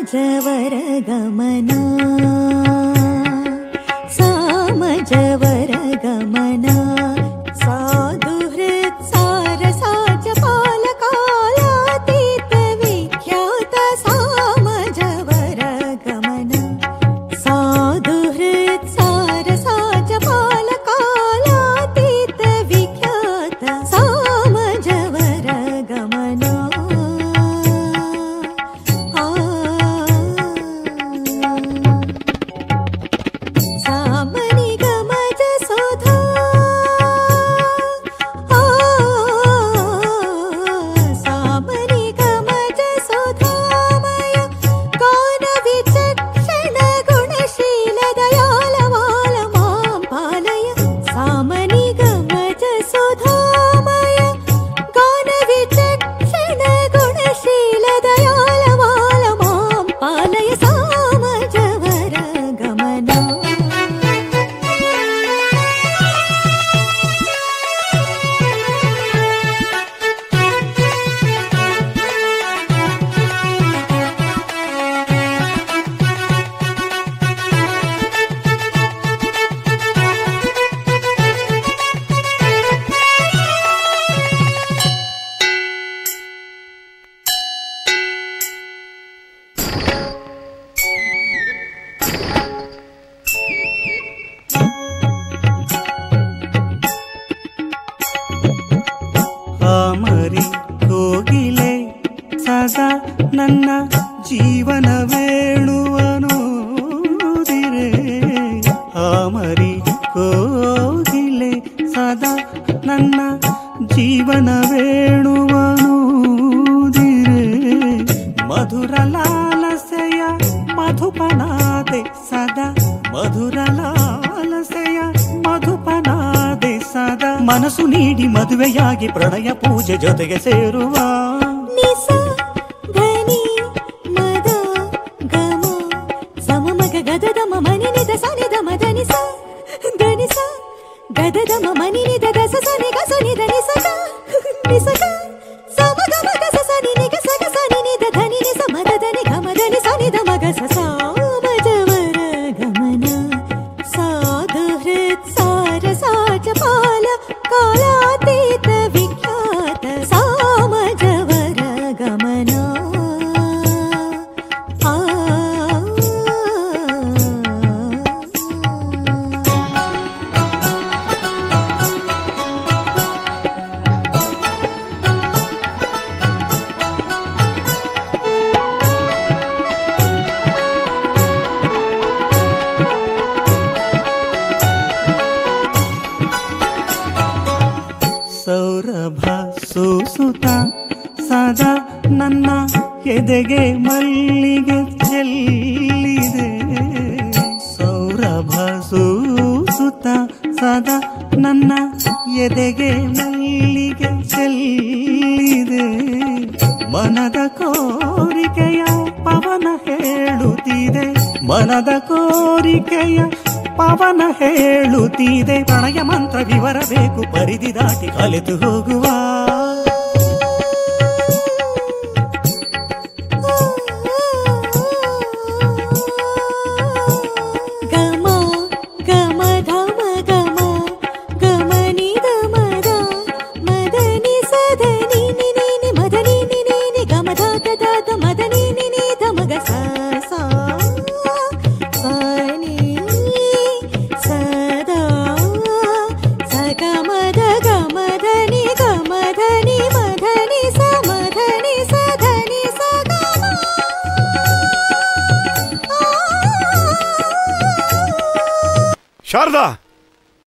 ಸಾಮಜವರ ಗಮನ ಸಾಮಜವರ ಗಮನ ಸಾಧು ಹೃತ್ ಸಾರ ಸಾಜ ಪಾಲ ಕಾಲಾತೀತ ವಿಖ್ಯಾತ ಸಾಮಜವರ ಗಮನ ಸಾಧು ಹೃತ್ ಸಾರ ಸಾಜ ಪಾಲ ಕಾಲಾತೀತ ವಿಖ್ಯಾತ ಸಾಮಜವರ ಗಮನ ಆ ಸಾಮನಿ ಗಮಜ ಸುಧಾ ಆ ಸಾಮನಿ ಗಮಜ ಸುಧಾಮಯ ಗಾನ ವಿಚಕ್ಷಣ ಗುಣಶೀಲ ದಯಾಲವಾಲ ಮಾಂ ಪಾಲಯ ಸಾಮನಿ ಗಮಜ ಸುಧಾಮಯ ಗಾನ ವಿಚಕ್ಷಣ ಗುಣಶೀಲ ದಯಾಲವಾಲ ಮಾಂ ಪಾಲಯ ಸಾಮಜವರ ಗಮನ ಆಮರಿ ಕೋಗಿಲೆ ಸದಾ ನನ್ನ ಜೀವನ ವೇಣುವನೂದಿರೆ ಆಮರಿ ಕೋಗಿಲೆ ಸದಾ ನನ್ನ ಜೀವನ ವೇಣುವನೂದಿರೆ ಮಧುರ ಲಾಲಸೆಯ ಮಧುಪನಾದೆ ಸದಾ ಮಧುರ ಲಾಲಸೆಯ ಮಧುಪನಾದೆ ಸದಾ ಮನಸ್ಸು ನೀಡಿ ಮದುವೆಯಾಗಿ ಪ್ರಣಯ ಪೂಜೆ ಜೊತೆಗೆ ಸೇರುವ ನಿಸ ಧನಿ ಮದ ಗಮ ಸಮ ಮಗ ಗದದ ಮನಿ ನಿದ ಸನಿ ದ ಮದ ನಿಸ ಧನಿ ಸ ಗದದ ಮನಿ ನಿದ ದಸ ಸನಿ ಗ ಸನಿ ದ ನಿಸ ಗ ನಿಸ ಗ ಸಮ ಗ ಮಗ ಸ ಸನಿ ನಿ ಗ ಸ ಗ ಸನಿ ನಿ ದ ಧನಿ ನಿ ಸ ಮದ ಧನಿ ಗ ಮದ ನಿ ಸನಿ ದ ಮಗ ಸ ಸ ಮಜವರ ಗಮನ ಸಾಧು ಹೃತ್ ಸಾರ ಸಾಚ ಪಾಲ ಕಾಲಾತೀತ ವಿಖ್ಯಾತ ಸಾಮಜವರ ಗಮನ ಆ ಸೌರಭ ಸೂಸುತ್ತ ಸದಾ ನನ್ನ ಎದೆಗೆ ಮಲ್ಲಿಗೆ ಚೆಲ್ಲಿದೆ ಸೌರಭ ಸೂಸುತ್ತ ಸದಾ ನನ್ನ ಎದೆಗೆ ಮಲ್ಲಿಗೆ ಚೆಲ್ಲಿದೆ ಮನದ ಕೋರಿಕೆಯ ಪವನ ಹೇಳುತ್ತಿದೆ ಮನದ ಕೋರಿಕೆಯ ಪವನ ಹೇಳುತ್ತಿದೆ ಪ್ರಣಯ ಮಂತ್ರ ವಿವರ ಬೇಕು ಪರಿಧಿ ದಾಟಿ ಕಲಿತು ಹೋಗುವ ಗಮ ಗಮ ಧಮ ಗಮ ಗಮ ನಿ ದ ಮದ ಮದ ನಿ ಸ ಧ ನಿ ನಿ ನಿ ನಿ ಮದ ನಿ ನಿ ನಿ ನಿ ಗಮ ಧ ಧ ಧ ಧ ಮದ ನಿ ನಿ ನಿ ಧ ಮಗ ಸ ಸ ಸ ನಿ ಸ ದ ಸ ಗ ಮ ಧ ಗ ಮ ಧ ನಿ ಗ ಮ ಧ ನಿ ಮ ಧ ನಿ ಸ ಮ ಧ ನಿ ಸ ಧ ನಿ ಸ ಗ ಮ ಶಾರದಾ